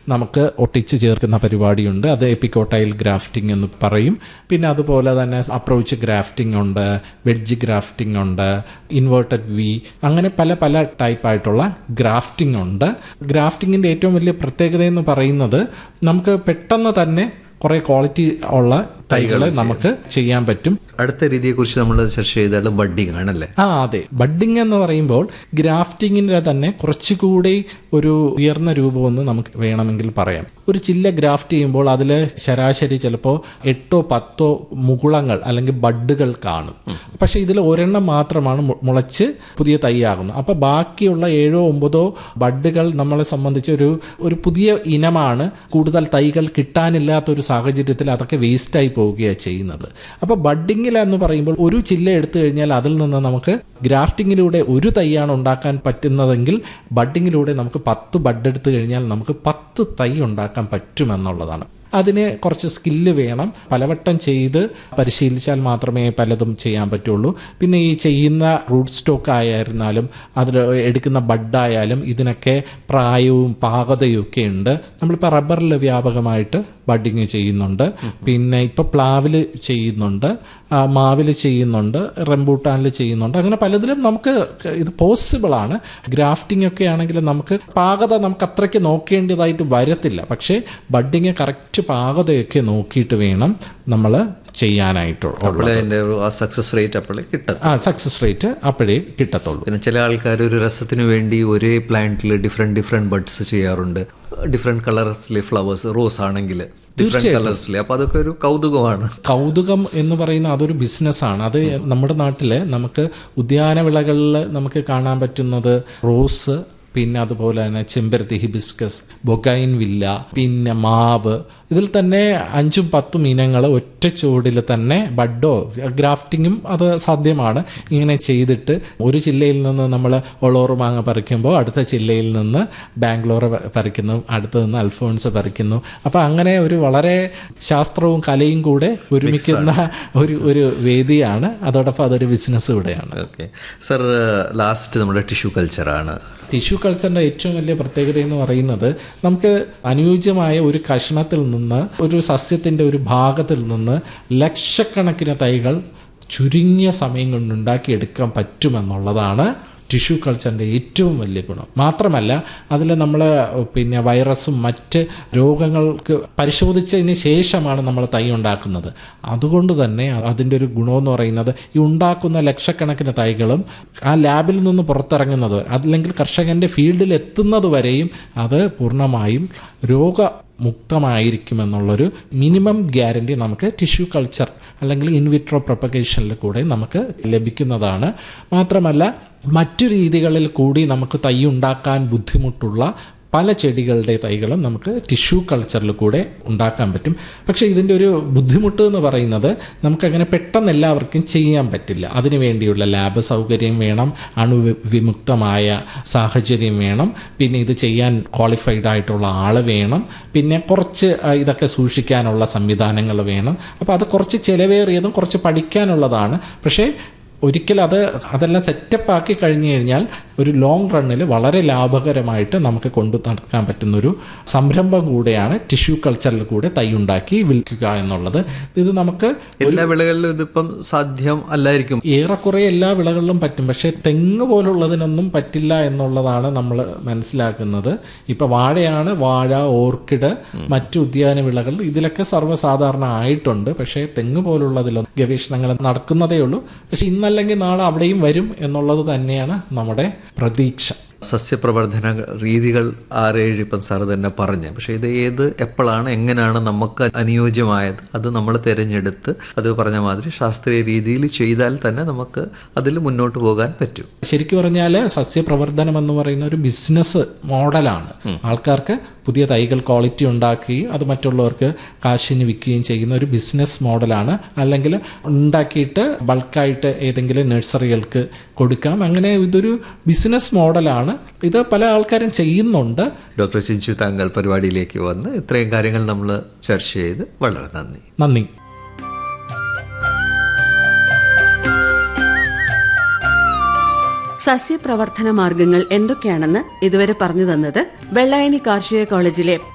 നമുക്ക് ഒട്ടിച്ച് ചേർക്കുന്ന പരിപാടിയുണ്ട് അത് എപ്പിക്കോട്ടൈൽ ഗ്രാഫ്റ്റിംഗ് എന്ന് പറയും പിന്നെ അതുപോലെ തന്നെ അപ്രോച്ച് ഗ്രാഫ്റ്റിംഗ് ഉണ്ട് വെഡ്ജ് ഗ്രാഫ്റ്റിംഗ് ഉണ്ട് ഇൻവേർട്ടഡ് വി അങ്ങനെ പല പല ടൈപ്പായിട്ടുള്ള ഗ്രാഫ്റ്റിംഗ് ഉണ്ട് ഗ്രാഫ്റ്റിങ്ങിൻ്റെ ഏറ്റവും വലിയ പ്രത്യേകത എന്ന് പറയുന്നത് നമുക്ക് പെട്ടെന്ന് തന്നെ കുറേ ക്വാളിറ്റി ഉള്ള തൈകൾ നമുക്ക് ചെയ്യാൻ പറ്റും അടുത്ത രീതിയെക്കുറിച്ച് നമ്മൾ ചർച്ച ചെയ്താൽ ബഡ്ഡിംഗ് ആണല്ലേ ആ അതെ ബഡ്ഡിംഗ് എന്ന് പറയുമ്പോൾ ഗ്രാഫ്റ്റിങ്ങിൻ്റെ തന്നെ കുറച്ചുകൂടി ഒരു ഉയർന്ന രൂപമെന്ന് നമുക്ക് വേണമെങ്കിൽ പറയാം ഒരു ചില്ല ഗ്രാഫ്റ്റ് ചെയ്യുമ്പോൾ അതിൽ ശരാശരി ചിലപ്പോൾ എട്ടോ പത്തോ മുകുളങ്ങൾ അല്ലെങ്കിൽ ബഡ്ഡുകൾ കാണും പക്ഷേ ഇതിൽ ഒരെണ്ണം മാത്രമാണ് മു- മുളച്ച് പുതിയ തൈയാകുന്നത് അപ്പോൾ ബാക്കിയുള്ള ഏഴോ ഒമ്പതോ ബഡ്ഡുകൾ നമ്മളെ സംബന്ധിച്ച് ഒരു ഒരു പുതിയ ഇനമാണ് കൂടുതൽ തൈകൾ കിട്ടാനില്ലാത്ത ഒരു സാഹചര്യത്തിൽ അതൊക്കെ വേസ്റ്റായി പോവുകയാണ് ചെയ്യുന്നത് അപ്പോൾ ബഡ്ഡിങ്ങിൽ എന്ന് പറയുമ്പോൾ ഒരു ചില്ല എടുത്തു കഴിഞ്ഞാൽ അതിൽ നിന്ന് നമുക്ക് ഗ്രാഫ്റ്റിങ്ങിലൂടെ ഒരു തൈയാണ് ഉണ്ടാക്കാൻ പറ്റുന്നതെങ്കിൽ ബഡ്ഡിങ്ങിലൂടെ നമുക്ക് പത്ത് ബഡ് എടുത്തു കഴിഞ്ഞാൽ നമുക്ക് പത്ത് തൈ ഉണ്ടാക്കാൻ പറ്റുമെന്നുള്ളതാണ് അതിന് കുറച്ച് സ്കില്ല് വേണം പലവട്ടം ചെയ്ത് പരിശീലിച്ചാൽ മാത്രമേ പലതും ചെയ്യാൻ പറ്റുള്ളൂ പിന്നെ ഈ ചെയ്യുന്ന റൂട്ട് സ്റ്റോക്ക് ആയിരുന്നാലും അതിൽ എടുക്കുന്ന ബഡായാലും ഇതിനൊക്കെ പ്രായവും പാകതയും ഒക്കെ ഉണ്ട് നമ്മളിപ്പോൾ റബ്ബറിൽ വ്യാപകമായിട്ട് ബഡിങ് ചെയ്യുന്നുണ്ട് പിന്നെ ഇപ്പോൾ പ്ലാവിൽ ചെയ്യുന്നുണ്ട് ആ, മാവിൽ ചെയ്യുന്നുണ്ട് റംബൂട്ടാനിൽ ചെയ്യുന്നുണ്ട് അങ്ങനെ പലതിലും നമുക്ക് ഇത് പോസിബിളാണ് ഗ്രാഫ്റ്റിംഗ് ഒക്കെ ആണെങ്കിൽ നമുക്ക് പാകത നമുക്ക് അത്രയ്ക്ക് നോക്കേണ്ടതായിട്ട് വരത്തില്ല പക്ഷേ ബഡിങ് കറക്റ്റ് പാകതയൊക്കെ നോക്കിയിട്ട് വേണം നമ്മൾ ചെയ്യാനായിട്ടുള്ളൂ അപ്പോഴേ അതിന്റെ ഒരു ആ സക്സസ് റേറ്റ് അപ്പോഴേ കിട്ടും ആ സക്സസ് റേറ്റ് അപ്പോഴേ കിട്ടത്തുള്ളൂ പിന്നെ ചില ആൾക്കാർ ഒരു രസത്തിന് വേണ്ടി ഒരേ പ്ലാന്റിൽ ഡിഫറെന്റ് ഡിഫറെന്റ് ബഡ്സ് ചെയ്യാറുണ്ട് ഡിഫറെന്റ് കളേഴ്സിലെ ഫ്ലവേഴ്സ് റോസ് ആണെങ്കിൽ ഡിഫറെന്റ് കളേഴ്സിലെ അപ്പൊ അതൊക്കെ ഒരു കൗതുകമാണ് കൗതുകം എന്ന് പറയുന്ന അതൊരു ബിസിനസ്സാണ് അത് നമ്മുടെ നാട്ടിൽ നമുക്ക് ഉദ്യാന വിളകളിൽ നമുക്ക് കാണാൻ പറ്റുന്നത് റോസ് പിന്നെ അതുപോലെ തന്നെ ചെമ്പരത്തി ഹിബിസ്കസ് ബൊഗൈൻ വില്ല പിന്നെ മാവ് ഇതിൽ തന്നെ അഞ്ചും പത്തും ഇനങ്ങൾ ഒറ്റ ചുവടിൽ തന്നെ ബഡോ ഗ്രാഫ്റ്റിങ്ങും അത് സാധ്യമാണ് ഇങ്ങനെ ചെയ്തിട്ട് ഒരു ജില്ലയിൽ നിന്ന് നമ്മൾ ഒളോറ് മാങ്ങ പറിക്കുമ്പോൾ അടുത്ത ജില്ലയിൽ നിന്ന് ബാംഗ്ലൂർ പറിക്കുന്നു അടുത്ത് നിന്ന് അൽഫോൺസ് പറിക്കുന്നു അപ്പോൾ അങ്ങനെ ഒരു വളരെ ശാസ്ത്രവും കലയും കൂടെ ഒരുമിക്കുന്ന ഒരു ഒരു വേദിയാണ് അതോടൊപ്പം അതൊരു ബിസിനസ് കൂടെയാണ് ഓക്കെ സർ ലാസ്റ്റ് നമ്മുടെ ടിഷ്യൂ കൾച്ചറാണ് ടിഷ്യൂ കൾച്ചറിൻ്റെ ഏറ്റവും വലിയ പ്രത്യേകത എന്ന് പറയുന്നത് നമുക്ക് അനുയോജ്യമായ ഒരു കഷണത്തിൽ നിന്ന് ഒരു സസ്യത്തിൻ്റെ ഒരു ഭാഗത്തിൽ നിന്ന് ലക്ഷക്കണക്കിന് തൈകൾ ചുരുങ്ങിയ സമയം കൊണ്ട് ഉണ്ടാക്കിയെടുക്കാൻ പറ്റുമെന്നുള്ളതാണ് ടിഷ്യൂ കൾച്ചറിൻ്റെ ഏറ്റവും വലിയ ഗുണം മാത്രമല്ല അതിൽ നമ്മൾ പിന്നെ വൈറസും മറ്റ് രോഗങ്ങൾക്ക് പരിശോധിച്ചതിന് ശേഷമാണ് നമ്മൾ തൈ ഉണ്ടാക്കുന്നത് അതുകൊണ്ട് തന്നെ അതിൻ്റെ ഒരു ഗുണമെന്ന് പറയുന്നത് ഈ ഉണ്ടാക്കുന്ന ലക്ഷക്കണക്കിന് തൈകളും ആ ലാബിൽ നിന്ന് പുറത്തിറങ്ങുന്നത് അല്ലെങ്കിൽ കർഷകൻ്റെ ഫീൽഡിൽ എത്തുന്നത് വരെയും അത് പൂർണ്ണമായും രോഗ മുക്തമായിരിക്കുമെന്നുള്ളൊരു മിനിമം ഗ്യാരണ്ടി നമുക്ക് ടിഷ്യൂ കൾച്ചർ അല്ലെങ്കിൽ ഇൻവിട്രോ പ്രൊപ്പഗേഷനിൽ കൂടെ നമുക്ക് ലഭിക്കുന്നതാണ് മാത്രമല്ല മറ്റു രീതികളിൽ കൂടി നമുക്ക് തൈ ഉണ്ടാക്കാൻ ബുദ്ധിമുട്ടുള്ള പല ചെടികളുടെ തൈകളും നമുക്ക് ടിഷ്യൂ കൾച്ചറിൽ കൂടെ ഉണ്ടാക്കാൻ പറ്റും പക്ഷേ ഇതിൻ്റെ ഒരു ബുദ്ധിമുട്ട് എന്ന് പറയുന്നത് നമുക്കങ്ങനെ പെട്ടെന്ന് എല്ലാവർക്കും ചെയ്യാൻ പറ്റില്ല അതിനു വേണ്ടിയുള്ള ലാബ് സൗകര്യം വേണം അണുവിമുക്തമായ സാഹചര്യം വേണം പിന്നെ ഇത് ചെയ്യാൻ ക്വാളിഫൈഡ് ആയിട്ടുള്ള ആൾ വേണം പിന്നെ കുറച്ച് ആ, ഇതൊക്കെ സൂക്ഷിക്കാനുള്ള സംവിധാനങ്ങൾ വേണം അപ്പോൾ അത് കുറച്ച് ചിലവേറിയതും കുറച്ച് പഠിക്കാനുള്ളതാണ് പക്ഷേ ഒരിക്കൽ അത് അതെല്ലാം സെറ്റപ്പ് ആക്കി കഴിഞ്ഞു കഴിഞ്ഞാൽ ഒരു ലോങ് റണ്ണിൽ വളരെ ലാഭകരമായിട്ട് നമുക്ക് കൊണ്ടു നടക്കാൻ പറ്റുന്നൊരു സംരംഭം കൂടെയാണ് ടിഷ്യൂ കൾച്ചറിൽ കൂടെ തൈ ഉണ്ടാക്കി വിൽക്കുക എന്നുള്ളത് ഇത് നമുക്ക് എല്ലാ വിളകളിലും ഇതിപ്പം സാധ്യം അല്ലായിരിക്കും ഏറെക്കുറെ എല്ലാ വിളകളിലും പറ്റും പക്ഷേ തെങ്ങ് പോലുള്ളതിനൊന്നും പറ്റില്ല എന്നുള്ളതാണ് നമ്മൾ മനസ്സിലാക്കുന്നത് ഇപ്പം വാഴയാണ് വാഴ ഓർക്കിഡ് മറ്റു ഉദ്യാന വിളകൾ ഇതിലൊക്കെ സർവ്വസാധാരണ ആയിട്ടുണ്ട് പക്ഷേ തെങ്ങ് പോലുള്ളതിലൊന്നും ഗവേഷണങ്ങൾ നടക്കുന്നതേ ഉള്ളൂ പക്ഷേ ഇന്നല്ലെങ്കിൽ നാളെ അവിടെയും വരും എന്നുള്ളത് തന്നെയാണ് നമ്മുടെ പ്രതീക്ഷ സസ്യപ്രവർത്തന രീതികൾ ആറേഴ് ഇപ്പം സാർ തന്നെ പറഞ്ഞു പക്ഷെ ഇത് ഏത് എപ്പോഴാണ് എങ്ങനെയാണ് നമുക്ക് അനുയോജ്യമായത് അത് നമ്മൾ തിരഞ്ഞെടുത്ത് അത് പറഞ്ഞ മാതിരി ശാസ്ത്രീയ രീതിയിൽ ചെയ്താൽ തന്നെ നമുക്ക് അതിൽ മുന്നോട്ട് പോകാൻ പറ്റും ശരിക്കും പറഞ്ഞാൽ സസ്യപ്രവർത്തനം എന്ന് പറയുന്ന ഒരു ബിസിനസ് മോഡലാണ് ആൾക്കാർക്ക് പുതിയ തൈകൾ ക്വാളിറ്റി ഉണ്ടാക്കുകയും അത് മറ്റുള്ളവർക്ക് കാശിന് വിൽക്കുകയും ചെയ്യുന്ന ഒരു ബിസിനസ് മോഡലാണ് അല്ലെങ്കിൽ ഉണ്ടാക്കിയിട്ട് ബൾക്കായിട്ട് ഏതെങ്കിലും നഴ്സറികൾക്ക് കൊടുക്കാം അങ്ങനെ ഇതൊരു ബിസിനസ് മോഡലാണ് ഇത് പല ആൾക്കാരും ചെയ്യുന്നുണ്ട് ഡോക്ടർ ചിഞ്ചു താങ്കൾ പരിപാടിയിലേക്ക് വന്ന് ഇത്രയും കാര്യങ്ങൾ നമ്മൾ ചർച്ച ചെയ്ത് വളരെ നന്ദി നന്ദി സസ്യപ്രവർത്തന മാർഗങ്ങൾ എന്തൊക്കെയാണെന്ന് ഇതുവരെ പറഞ്ഞു തന്നത് വെള്ളായണി കാർഷിക കോളേജിലെ